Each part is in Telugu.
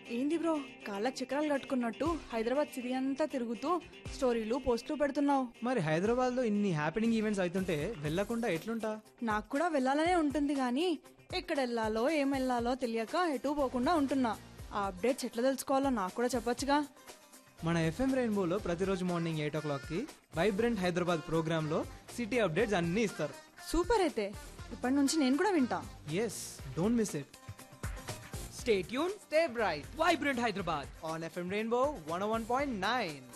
ఏంది బ్రో కాళ్ళకి చక్రాలు కట్టుకున్నట్టు హైదరాబాద్ సిటీ అంతా తిరుగుతూ స్టోరీలు పోస్టులు పెడుతున్నావు మరి హైదరాబాద్ లో ఇన్ని హ్యాపెనింగ్ ఈవెంట్స్ అవుతుంటే వెళ్ళకుండా ఎట్లుంటా నాకు కూడా వెళ్ళాలనే ఉంటుంది కానీ ఎక్కడ వెళ్ళాలో ఏం వెళ్ళాలో తెలియక ఎటు పోకుండా ఉంటున్నా ఆ అప్డేట్స్ ఎట్లా తెలుసుకోవాలో నాకు కూడా చెప్పొచ్చుగా మన ఎఫ్ఎం రెయిన్బోలో ప్రతిరోజు మార్నింగ్ ఎయిట్ ఓ క్లాక్కి వైబ్రెంట్ హైదరాబాద్ ప్రోగ్రాంలో సిటీ అప్డేట్స్ అన్నీ ఇస్తారు సూపర్ అయితే ఇప్పటి నుంచి నేను కూడా వింటా yes don't miss it Stay tuned, stay bright Vibrant Hyderabad. On FM rainbow one one point nine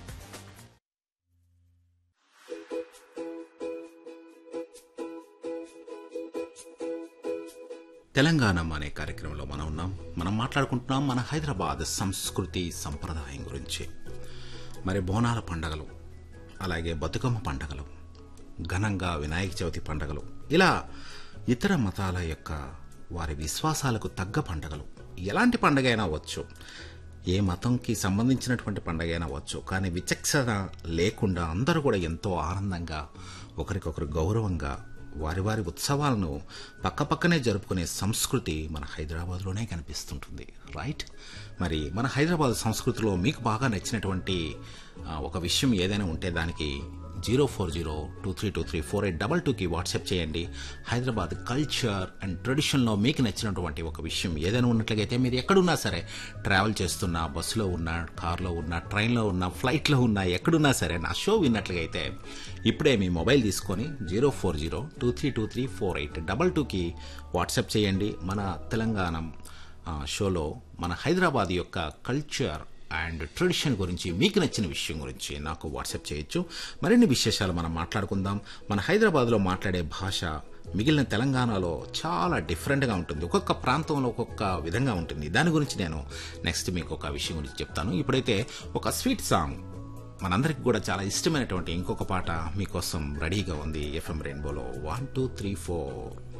Telanganam అనే కార్యక్రమంలో మనం ఉన్నాం మనం మాట్లాడుకుంటున్నాం మన హైదరాబాద్ సంస్కృతి సంప్రదాయం గురించి మరి బోనాల పండగలు అలాగే బతుకమ్మ పండగలు ఘనంగా వినాయక చవితి పండగలు ఇలా ఇతర మతాల యొక్క వారి విశ్వాసాలకు తగ్గ పండగలు ఎలాంటి పండగ అయినా అవ్వచ్చు ఏ మతంకి సంబంధించినటువంటి పండగ అయినా అవ్వచ్చు కానీ విచక్షణ లేకుండా అందరూ కూడా ఎంతో ఆనందంగా ఒకరికొకరు గౌరవంగా వారి వారి ఉత్సవాలను పక్కపక్కనే జరుపుకునే సంస్కృతి మన హైదరాబాద్లోనే కనిపిస్తుంటుంది రైట్ మరి మన హైదరాబాద్ సంస్కృతిలో మీకు బాగా నచ్చినటువంటి ఆ, ఒక విషయం ఏదైనా ఉంటే దానికి zero four zero two three two three four eight double టూకి వాట్సాప్ చేయండి హైదరాబాద్ కల్చర్ అండ్ ట్రెడిషన్లో మీకు నచ్చినటువంటి ఒక విషయం ఏదైనా ఉన్నట్లయితే మీరు ఎక్కడున్నా సరే ట్రావెల్ చేస్తున్నా బస్సులో ఉన్నా కార్లో ఉన్నా ట్రైన్లో ఉన్నా ఫ్లైట్లో ఉన్నా ఎక్కడున్నా సరే నా షో విన్నట్లయితే ఇప్పుడే మీ మొబైల్ తీసుకొని zero four zero two three two three four eight double టూకి వాట్సాప్ చేయండి మన తెలంగాణ ఆ, షోలో మన హైదరాబాద్ యొక్క కల్చర్ అండ్ ట్రెడిషన్ గురించి మీకు నచ్చిన విషయం గురించి నాకు వాట్సాప్ చేయొచ్చు మరిన్ని విశేషాలు మనం మాట్లాడుకుందాం మన హైదరాబాద్లో మాట్లాడే భాష మిగిలిన తెలంగాణలో చాలా డిఫరెంట్గా ఉంటుంది ఒక్కొక్క ప్రాంతంలో ఒక్కొక్క విధంగా ఉంటుంది దాని గురించి నేను నెక్స్ట్ మీకు ఒక విషయం గురించి చెప్తాను ఇప్పుడైతే ఒక స్వీట్ సాంగ్ మనందరికి కూడా చాలా ఇష్టమైనటువంటి ఇంకొక పాట మీకోసం రెడీగా ఉంది ఎఫ్ఎం రెయిన్బోలో వన్ టూ త్రీ ఫోర్